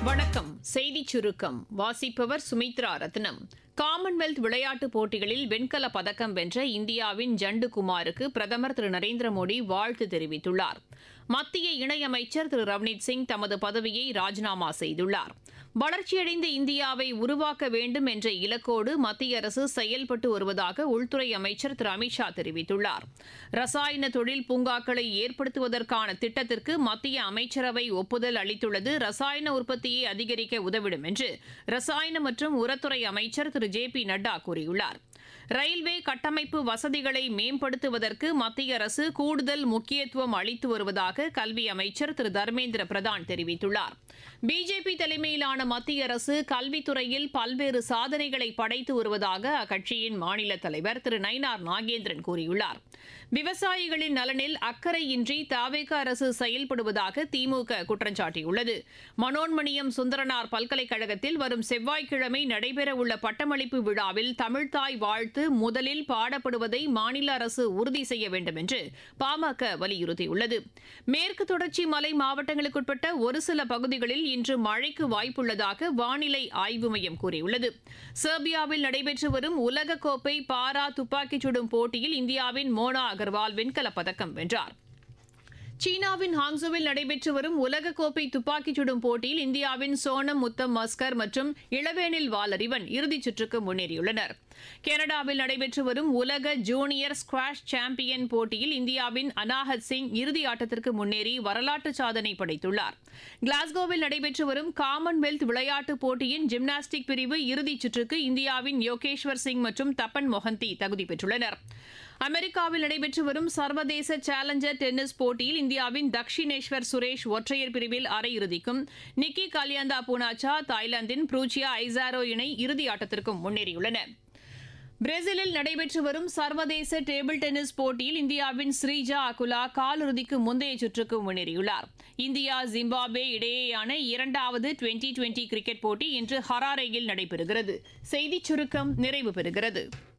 வணக்கம் செய்திச் சுருக்கம் வாசிப்பவர் சுமித்ரா ரத்னம் காமன்வெல்த் விளையாட்டுப் போட்டிகளில் வெண்கலப் பதக்கம் வென்ற இந்தியாவின் ஜண்டு குமாருக்கு பிரதமர் திரு நரேந்திர மோடி வாழ்த்து தெரிவித்துள்ளார் மத்திய இணையமைச்சர் திரு ரவ்னீத் சிங் தமது பதவியை ராஜினாமா செய்துள்ளார் வளர்ச்சியடைந்த இந்தியாவை உருவாக்க வேண்டும் என்ற இலக்கோடு மத்திய அரசு செயல்பட்டு வருவதாக உள்துறை அமைச்சர் திரு அமித்ஷா தெரிவித்துள்ளார் ரசாயன தொழில் பூங்காக்களை ஏற்படுத்துவதற்கான திட்டத்திற்கு மத்திய அமைச்சரவை ஒப்புதல் அளித்துள்ளது ரசாயன உற்பத்தியை அதிகரிக்க உதவிடும் என்று ரசாயன மற்றும் உரத்துறை அமைச்சர் திரு ஜே பி நட்டா கூறியுள்ளார் ரயில்வே கட்டமைப்பு வசதிகளை மேம்படுத்துவதற்கு மத்திய அரசு கூடுதல் முக்கியத்துவம் அளித்து வருவதாக கல்வி அமைச்சர் திரு தர்மேந்திர பிரதான் தெரிவித்துள்ளார் பிஜேபி தலைமையிலான மத்திய அரசு கல்வித்துறையில் பல்வேறு சாதனைகளை படைத்து வருவதாக அக்கட்சியின் மாநில தலைவர் திரு நயினார் நாகேந்திரன் கூறியுள்ளார் விவசாயிகளின் நலனில் அக்கறையின்றி தாவேக அரசு செயல்படுவதாக திமுக குற்றம் சாட்டியுள்ளது மனோன்மணியம் சுந்தரனார் பல்கலைக்கழகத்தில் வரும் செவ்வாய்க்கிழமை நடைபெறவுள்ள பட்டமளிப்பு விழாவில் தமிழ்தாய் வாழ்த்து முதலில் பாடப்படுவதை மாநில அரசு உறுதி செய்ய வேண்டும் என்று பாமக வலியுறுத்தியுள்ளது மேற்கு தொடர்ச்சி மலை மாவட்டங்களுக்குட்பட்ட ஒரு சில பகுதிகளில் இன்று மழைக்கு வாய்ப்புள்ளதாக வானிலை ஆய்வு மையம் கூறியுள்ளது செர்பியாவில் நடைபெற்று வரும் உலகக்கோப்பை பாரா துப்பாக்கிச் சுடும் போட்டியில் இந்தியாவின் மோனா அகர்வால் வெண்கலப் பதக்கம் வென்றார் சீனாவின் ஹாங்ஸோவில் நடைபெற்று வரும் உலகக்கோப்பை துப்பாக்கிச் சுடும் போட்டியில் இந்தியாவின் சோனம் முத்தம் மஸ்கர் மற்றும் இளவேனில் வாலறிவன் இறுதிச் சுற்றுக்கு முன்னேறியுள்ளனர் கனடாவில் நடைபெற்று வரும் உலக ஜூனியர் ஸ்குவாஷ் சாம்பியன் போட்டியில் இந்தியாவின் அனாஹத் சிங் இறுதி ஆட்டத்திற்கு முன்னேறி வரலாற்று சாதனை படைத்துள்ளார் கிளாஸ்கோவில் நடைபெற்று வரும் காமன்வெல்த் விளையாட்டுப் போட்டியின் ஜிம்னாஸ்டிக் பிரிவு இறுதிச் சுற்றுக்கு இந்தியாவின் யோகேஸ்வர் சிங் மற்றும் தப்பன் மொஹந்தி தகுதி பெற்றுள்ளனர் அமெரிக்காவில் நடைபெற்று வரும் சர்வதேச சேலஞ்சர் டென்னிஸ் போட்டியில் இந்தியாவின் தக்ஷினேஸ்வர் சுரேஷ் ஒற்றையர் பிரிவில் அரையிறுதிக்கும் நிக்கி கலியாந்தா பூனாச்சா தாய்லாந்தின் ப்ரூச்சியா ஐசாரோ இணை இறுதி ஆட்டத்திற்கும் முன்னேறியுள்ளன பிரேசிலில் நடைபெற்று வரும் சர்வதேச டேபிள் டென்னிஸ் போட்டியில் இந்தியாவின் ஸ்ரீஜா அகுலா காலிறுதிக்கு முந்தைய சுற்றுக்கு முன்னேறியுள்ளார் இந்தியா ஜிம்பாப்வே இடையேயான இரண்டாவது டுவெண்டி டுவெண்டி கிரிக்கெட் போட்டி இன்று ஹராரேயில் நடைபெறுகிறது செய்திச் சுருக்கம் நிறைவு பெறுகிறது